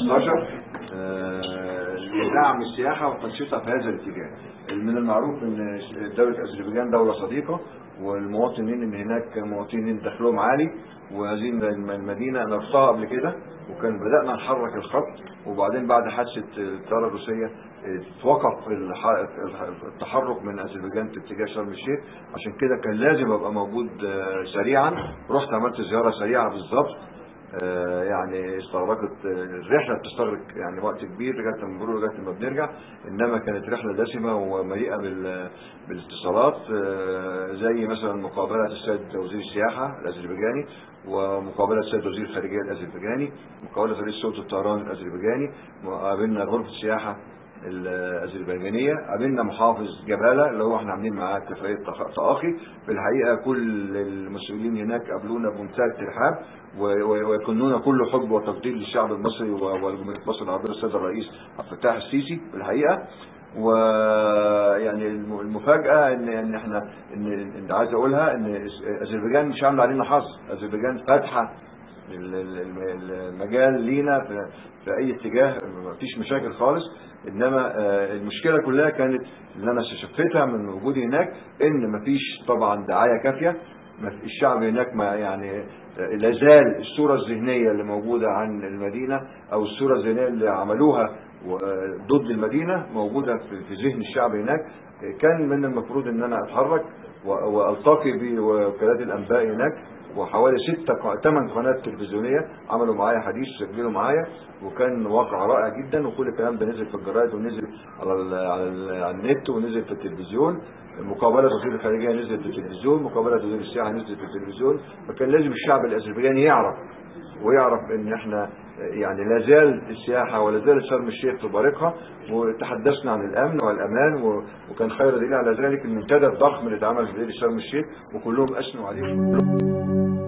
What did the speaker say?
2015 آه، لدعم السياحة وتنشيطها في هذا الاتجاه من المعروف ان دولة اذربيجان دولة صديقة والمواطنين اللي هناك مواطنين دخلهم عالي وهذه المدينة انا رحتها قبل كده وكان بدأنا نحرك الخط وبعدين بعد حادثة الطيارة الروسية توقف الح- التحرك من اذربيجان في اتجاه شرم الشيخ عشان كده كان لازم ابقى موجود آه، سريعا رحت عملت زيارة سريعة بالظبط آه، يعني استغرقت آه، الرحله بتستغرق يعني وقت كبير لغايه ما بنروح لغايه ما بنرجع انما كانت رحله دسمه ومليئه بال- بالاتصالات آه، زي مثلا مقابله السيد وزير السياحه الاذربيجاني ومقابله السيد وزير الخارجيه الاذربيجاني مقابله رئيس صوت الطيران الاذربيجاني قابلنا غرفه السياحه الاذربيجانيه قابلنا محافظ جباله اللي هو احنا عاملين معاه اتفاقيه تخ- تآخي في الحقيقه كل المسؤولين هناك قابلونا بمنتهى الترحاب و- و- ويكنون كل حب وتقدير للشعب المصري و- والجمهوريه مصر العربيه السيد الرئيس عبد الفتاح السيسي في الحقيقه ويعني الم- المفاجاه ان ان احنا ان ان عايز اقولها ان اذربيجان مش عامله علينا حظ اذربيجان فاتحه ال- ال- الم- المجال لينا في, في اي اتجاه مفيش مشاكل خالص انما آه، المشكله كلها كانت اللي انا شفتها من وجودي هناك ان مفيش طبعا دعايه كافيه ما- الشعب هناك ما يعني آه، لا زال الصوره الذهنيه اللي موجوده عن المدينه او الصوره الذهنيه اللي عملوها و- آه، ضد المدينه موجوده في في ذهن الشعب هناك آه، كان من المفروض ان انا اتحرك و- والتقي بوكالات الانباء هناك وحوالي ستة ق- ثمان قنوات تلفزيونية عملوا معايا حديث سجلوا معايا وكان واقع رائع جدا وكل الكلام ده نزل في الجرايد ونزل على ال على, ال على النت ونزل في التلفزيون مقابلة وزير الخارجية نزلت في التلفزيون مقابلة وزير السياحة نزلت في التلفزيون فكان لازم الشعب الأذربيجاني يعرف ويعرف ان احنا يعني لا زال السياحة ولا زال شرم الشيخ في بارقها وتحدثنا عن الامن والامان و- وكان خير دليل على ذلك المنتدى الضخم اللي اتعمل في ليلة شرم الشيخ وكلهم اثنوا عليه